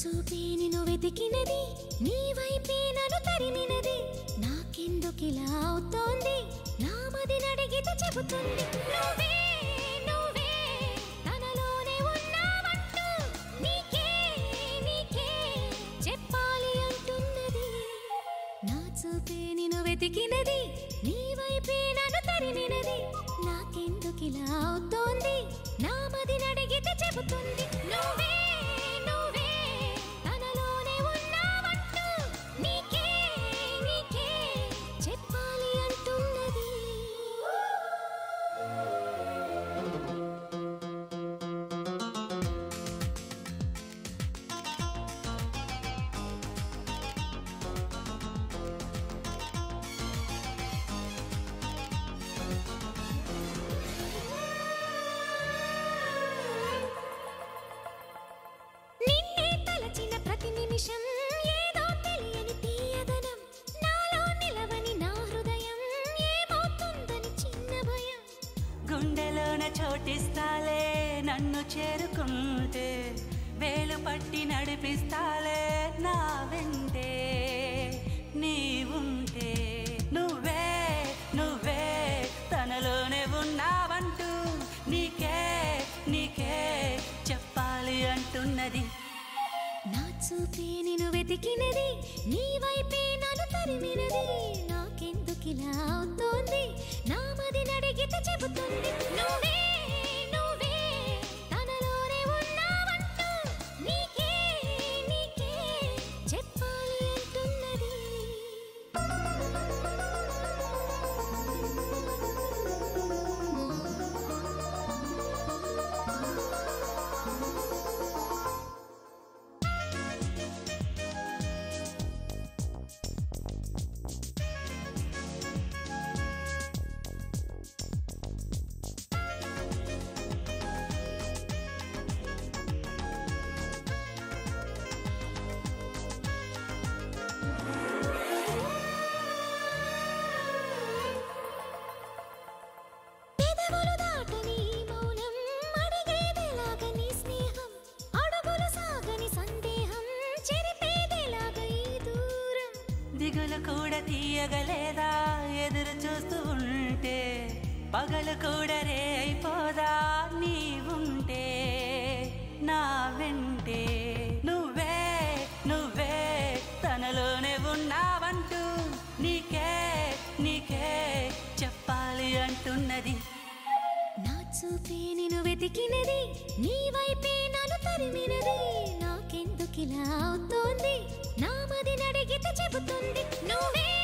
చూపే నిన్ను వెతికినది నీ వైపే నన్ను తరిమినది నాకెందుకిలా అవుతోంది నా మది నడిగితే చెబుతుంది నువ్వే నువ్వే తనలోనే ఉన్నావంటూ నీకే నీకే చెప్పాలి అంటున్నది నా చూపే నిన్ను వెతికినది నీ వైపే నన్ను తరిమినది నాకెందుకిలా అవుతోంది నా మది నడిగితే చెబుతుంది నువ్వే నువ్వే తనలోనే ఉన్నావంటూ నీకే నీకే చెప్పాలి అంటున్నది నిన్నే తలచిన ప్రతి నిమిషం ఏదో తెలియని తీయదనం నాలో నిలవని నా హృదయం ఏమవుతుందని చిన్న భయం గుండెలోన చోటిస్తాలే నన్ను చేరుకుంటే వేలు పట్టి నడిపిస్తాలే నా వెంటే నీవుంటే నువ్వే నువ్వే తనలోనే ఉన్నావంటూ నీకే నీకే చెప్పాలి అంటున్నది నా చూపే నేను వెతికినది నీ వైపే నన్ను తరిమినది నాకెందుకిలా అవుతోంది నా మది నడిగితే చెబుతుంది నువ్వే నువ్వే తనలోనే ఉన్నావంటూ నీకే నీకే చెప్పాలి అంటున్నది పెదవులు దాటని మౌనం అడిగేదెలాగ నీ స్నేహం అడుగులు సాగని సందేహం చెరిపేదెలాగ ఈ దూరం దిగులు కూడా తీయగలేదా ఎదురు చూస్తూ ఉంటే పగలు కూడా రే అయిపోదా నీవుంటే నా వెంటే నువ్వే నువ్వే తనలోనే ఉన్నావంటూ నీకే నీకే చెప్పాలి అంటున్నది నా చూపే నేను వెతికినది నీ వైపే నన్ను తరిమినది నాకెందుకిలా అవుతోంది నా మది నడిగితే చెబుతుంది నువ్వే